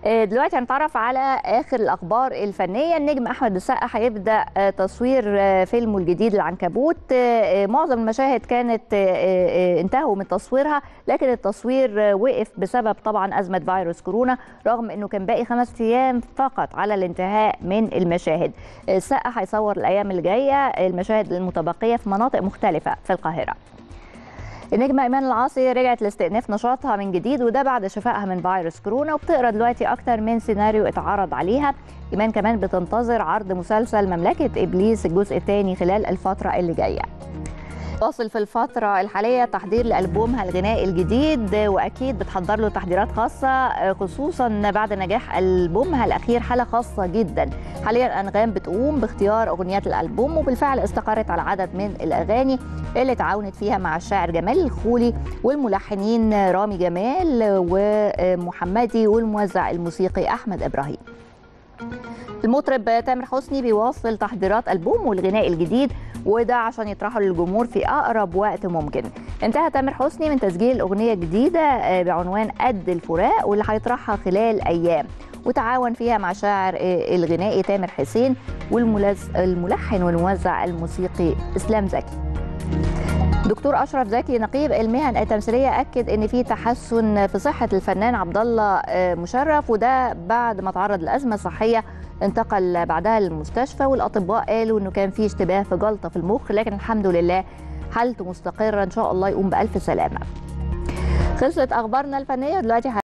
آه، دلوقتي هنتعرف على اخر الاخبار الفنيه النجم احمد السقا هيبدا آه، تصوير آه، فيلمه الجديد العنكبوت آه، آه، معظم المشاهد كانت آه، آه، انتهوا من تصويرها لكن التصوير آه، وقف بسبب طبعا ازمه فيروس كورونا رغم انه كان باقي خمس ايام فقط على الانتهاء من المشاهد آه، السقا هيصور الايام اللي جايه المشاهد المتبقيه في مناطق مختلفه في القاهره النجمة إيمان العاصي رجعت لاستئناف نشاطها من جديد وده بعد شفائها من فيروس كورونا وبتقرا دلوقتي أكتر من سيناريو اتعرض عليها إيمان كمان بتنتظر عرض مسلسل مملكة إبليس الجزء الثاني خلال الفترة اللي جاية واصل في الفترة الحالية تحضير لألبومها الغنائي الجديد وأكيد بتحضر له تحضيرات خاصة خصوصا بعد نجاح ألبومها الأخير حالة خاصة جدا حاليا أنغام بتقوم باختيار أغنيات الألبوم وبالفعل استقرت على عدد من الأغاني اللي تعاونت فيها مع الشاعر جمال الخولي والملحنين رامي جمال ومحمدي والموزع الموسيقي أحمد إبراهيم المطرب تامر حسني بيواصل تحضيرات ألبومه الغنائي الجديد وده عشان يطرحه للجمهور في أقرب وقت ممكن انتهى تامر حسني من تسجيل أغنية جديدة آه، بعنوان قد الفراق واللي هيطرحها خلال أيام وتعاون فيها مع شاعر آه، الغنائي تامر حسين والملحن والموزع الموسيقي إسلام زكي دكتور اشرف زكي نقيب المهن التمثيليه اكد ان في تحسن في صحه الفنان عبد الله آه، مشرف وده بعد ما تعرض لازمه صحيه انتقل بعدها للمستشفى والاطباء قالوا انه كان في اشتباه في جلطه في المخ لكن الحمد لله حالته مستقره ان شاء الله يقوم بالف سلامه خلصت اخبارنا الفنيه دلوقتي